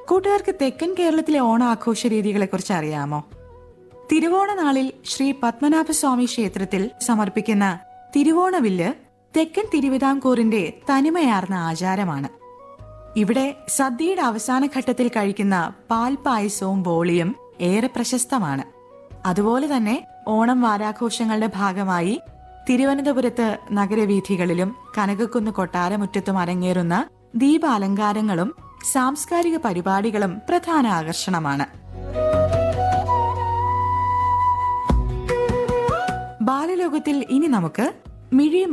കൂട്ടുകാർക്ക് തെക്കൻ കേരളത്തിലെ ഓണാഘോഷ രീതികളെ കുറിച്ച് അറിയാമോ തിരുവോണ നാളിൽ ശ്രീ പത്മനാഭസ്വാമി ക്ഷേത്രത്തിൽ സമർപ്പിക്കുന്ന തിരുവോണവില്ല് തെക്കൻ തിരുവിതാംകൂറിന്റെ തനിമയാർന്ന ആചാരമാണ് ഇവിടെ സദ്യയുടെ അവസാന ഘട്ടത്തിൽ കഴിക്കുന്ന പാൽ പായസവും ബോളിയും ഏറെ പ്രശസ്തമാണ് അതുപോലെ തന്നെ ഓണം വാരാഘോഷങ്ങളുടെ ഭാഗമായി തിരുവനന്തപുരത്ത് നഗരവീഥികളിലും കനകക്കുന്ന് കൊട്ടാരമുറ്റത്തും അരങ്ങേറുന്ന ദീപാലങ്കാരങ്ങളും സാംസ്കാരിക പരിപാടികളും പ്രധാന ആകർഷണമാണ് ബാലലോകത്തിൽ ഇനി നമുക്ക് മിഴി